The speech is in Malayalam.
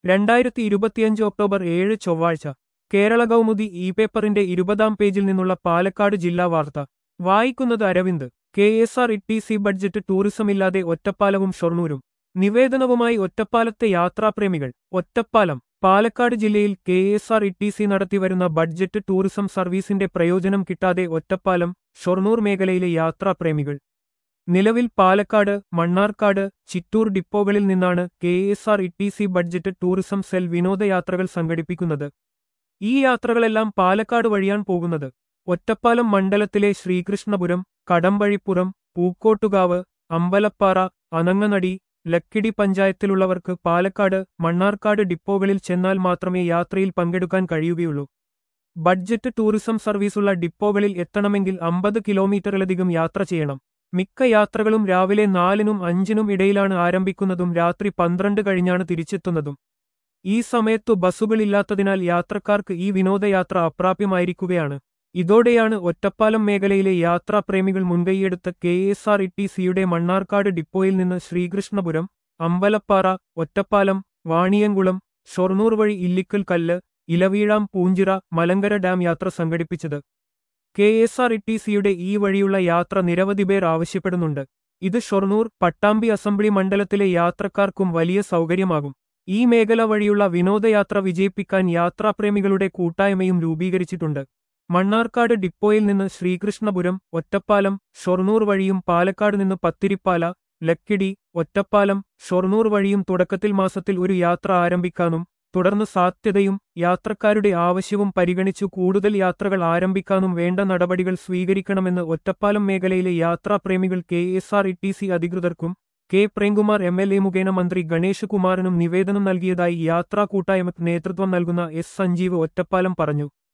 രണ്ടായിരത്തി ഇരുപത്തിയഞ്ച് ഒക്ടോബർ ഏഴ് ചൊവ്വാഴ്ച കേരള കൗമുദി ഇ പേപ്പറിന്റെ ഇരുപതാം പേജിൽ നിന്നുള്ള പാലക്കാട് ജില്ലാ വാർത്ത വായിക്കുന്നത് Aravind K S R T C സി ബഡ്ജറ്റ് ടൂറിസമില്ലാതെ ഒറ്റപ്പാലവും ഷൊർണൂരും നിവേദനവുമായി ഒറ്റപ്പാലത്തെ യാത്രാപ്രേമികൾ ഒറ്റപ്പാലം പാലക്കാട് ജില്ലയിൽ K S R T C സി നടത്തിവരുന്ന ബഡ്ജറ്റ് ടൂറിസം സർവീസിന്റെ പ്രയോജനം കിട്ടാതെ ഒറ്റപ്പാലം ഷൊർണൂർ മേഖലയിലെ യാത്രാപ്രേമികൾ നിലവിൽ പാലക്കാട് മണ്ണാർക്കാട് ചിറ്റൂർ ഡിപ്പോകളിൽ നിന്നാണ് K S R T C സി ബഡ്ജറ്റ് ടൂറിസം സെൽ വിനോദയാത്രകൾ സംഘടിപ്പിക്കുന്നത് ഈ യാത്രകളെല്ലാം പാലക്കാട് വഴിയാണ് പോകുന്നത് ഒറ്റപ്പാലം മണ്ഡലത്തിലെ ശ്രീകൃഷ്ണപുരം കടമ്പഴിപ്പുറം പൂക്കോട്ടുകാവ് അമ്പലപ്പാറ അനങ്ങനടി ലക്കിടി പഞ്ചായത്തിലുള്ളവർക്ക് പാലക്കാട് മണ്ണാർക്കാട് ഡിപ്പോകളിൽ ചെന്നാൽ മാത്രമേ യാത്രയിൽ പങ്കെടുക്കാൻ കഴിയുകയുള്ളൂ ബഡ്ജറ്റ് ടൂറിസം സർവീസുള്ള ഡിപ്പോകളിൽ എത്തണമെങ്കിൽ അമ്പത് കിലോമീറ്ററിലധികം യാത്ര ചെയ്യണം മിക്ക യാത്രകളും രാവിലെ നാലിനും അഞ്ചിനും ഇടയിലാണ് ആരംഭിക്കുന്നതും രാത്രി പന്ത്രണ്ട് കഴിഞ്ഞാണ് തിരിച്ചെത്തുന്നതും ഈ സമയത്തു ബസ്സുകളില്ലാത്തതിനാൽ യാത്രക്കാർക്ക് ഈ വിനോദയാത്ര അപ്രാപ്യമായിരിക്കുകയാണ് ഇതോടെയാണ് ഒറ്റപ്പാലം മേഖലയിലെ യാത്രാപ്രേമികൾ മുൻകൈയെടുത്ത കെ എസ് ആർ ഇ ടി സിയുടെ മണ്ണാർക്കാട് ഡിപ്പോയിൽ നിന്ന് ശ്രീകൃഷ്ണപുരം അമ്പലപ്പാറ ഒറ്റപ്പാലം വാണിയംകുളം ഷൊർണൂർ വഴി ഇല്ലിക്കൽ കല്ല് ഇലവീഴാം പൂഞ്ചിറ മലങ്കര ഡാം യാത്ര സംഘടിപ്പിച്ചത് കെ എസ് ആർ ഇ ടി സിയുടെ ഈ വഴിയുള്ള യാത്ര നിരവധി പേർ ആവശ്യപ്പെടുന്നുണ്ട് ഇത് ഷൊർണൂർ പട്ടാമ്പി അസംബ്ലി മണ്ഡലത്തിലെ യാത്രക്കാർക്കും വലിയ സൗകര്യമാകും ഈ മേഖല വഴിയുള്ള വിനോദയാത്ര വിജയിപ്പിക്കാൻ യാത്രാപ്രേമികളുടെ കൂട്ടായ്മയും രൂപീകരിച്ചിട്ടുണ്ട് മണ്ണാർക്കാട് ഡിപ്പോയിൽ നിന്ന് ശ്രീകൃഷ്ണപുരം ഒറ്റപ്പാലം ഷൊർണൂർ വഴിയും പാലക്കാട് നിന്ന് പത്തിരിപ്പാല ലക്കിടി ഒറ്റപ്പാലം ഷൊർണൂർ വഴിയും തുടക്കത്തിൽ മാസത്തിൽ ഒരു യാത്ര ആരംഭിക്കാനും തുടർന്ന് സാധ്യതയും യാത്രക്കാരുടെ ആവശ്യവും പരിഗണിച്ചു കൂടുതൽ യാത്രകൾ ആരംഭിക്കാനും വേണ്ട നടപടികൾ സ്വീകരിക്കണമെന്ന് ഒറ്റപ്പാലം മേഖലയിലെ യാത്രാപ്രേമികൾ K S R T C സി അധികൃതർക്കും K Premkumar M L A മുഖേന മന്ത്രി ഗണേഷ് കുമാറിനും നിവേദനം നൽകിയതായി യാത്രാ കൂട്ടായ്മയ്ക്ക് നേതൃത്വം നൽകുന്ന എസ് സഞ്ജീവ് ഒറ്റപ്പാലം പറഞ്ഞു